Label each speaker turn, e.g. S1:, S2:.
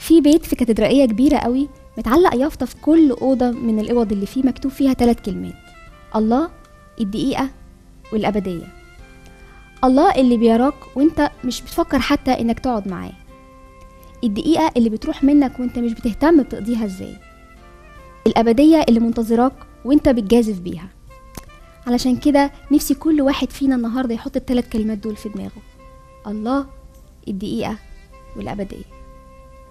S1: في بيت في كاتدرائية كبيرة قوي متعلق يافطة في كل أوضة من الأوض اللي فيه مكتوب فيها ثلاث كلمات الله الدقيقة والأبدية الله اللي بيراك وانت مش بتفكر حتى انك تقعد معاه الدقيقة اللي بتروح منك وانت مش بتهتم بتقضيها ازاي الأبدية اللي منتظراك وانت بتجازف بيها علشان كده نفسي كل واحد فينا النهاردة يحط الثلاث كلمات دول في دماغه الله الدقيقة والأبدية